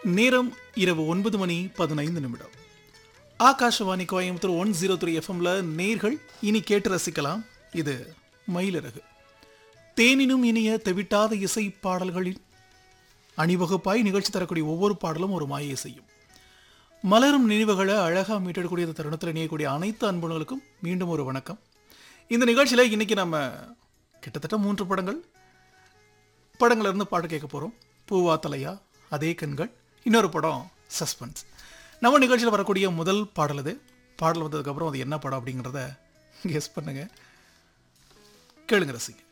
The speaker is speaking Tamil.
நேரம் இரவு ஒன்பது மணி பதினைந்து நிமிடம் Akashvani Coimbatore one zero three எஃப்எம்ல நேர்கள் இனி கேட்டு ரசிக்கலாம் இது மயிலிறகு தேனினும் இனிய தெவிட்டாத இசை பாடல்களில் அணிவகுப்பாய் நிகழ்ச்சி தரக்கூடிய ஒவ்வொரு பாடலும் ஒரு மாயை செய்யும் மலரும் நினைவுகளை அழகாக மீட்டெடுக்கக்கூடிய இந்த தருணத்தில் இணையக்கூடிய அனைத்து அன்புகளுக்கும் மீண்டும் ஒரு வணக்கம் இந்த நிகழ்ச்சியில் இன்னைக்கு நம்ம கிட்டத்தட்ட மூன்று படங்கள் படங்கள்ல இருந்து பாட்டு கேட்க போகிறோம் பூவா தலையா அதே கண்கள் இன்னொரு படம் சஸ்பென்ஸ் நம்ம நிகழ்ச்சியில் வரக்கூடிய முதல் பாடல் இது பாடல் வந்ததுக்கப்புறம் அது என்ன படம் அப்படிங்கிறத கெஸ் பண்ணுங்க கேளுங்க ரசிங்க